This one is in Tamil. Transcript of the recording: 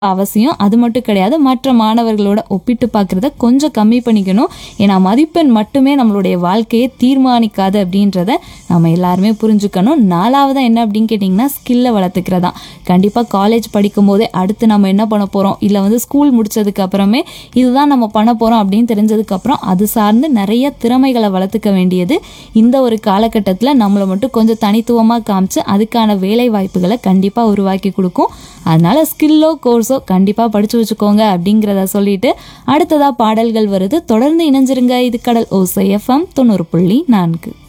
அவசியம் அது மட்டும் கிடையாது மற்ற மாணவர்களோட ஒப்பிட்டு பார்க்குறத கொஞ்சம் கம்மி பண்ணிக்கணும் ஏன்னா மதிப்பெண் மட்டுமே நம்மளுடைய வாழ்க்கையை தீர்மானிக்காது அப்படின்றத நம்ம எல்லாருமே புரிஞ்சுக்கணும் நாலாவதாக என்ன அப்படின்னு கேட்டிங்கன்னா ஸ்கில்லை வளர்த்துக்கிறதா கண்டிப்பாக காலேஜ் படிக்கும் போதே அடுத்து நம்ம என்ன பண்ண போகிறோம் இல்லை வந்து ஸ்கூல் முடிச்சதுக்கு அப்புறமே இதுதான் நம்ம பண்ண போகிறோம் அப்படின்னு தெரிஞ்சதுக்கப்புறம் அது சார்ந்து நிறைய திறமைகளை வளர்த்துக்க வேண்டியது இந்த ஒரு காலகட்டத்தில் நம்மளை மட்டும் கொஞ்சம் தனித்துவமாக காமிச்சு அதுக்கான வேலை வாய்ப்புகளை கண்டிப்பாக உருவாக்கி கொடுக்கும் அதனால ஸ்கில்லோ கோர்ஸோ கண்டிப்பாக படித்து வச்சுக்கோங்க அப்படிங்கிறத சொல்லிட்டு அடுத்ததாக பாடல்கள் வருது தொடர்ந்து இணைஞ்சிருங்க இது கடல் ஓசை எஃப்எம் தொண்ணூறு புள்ளி நான்கு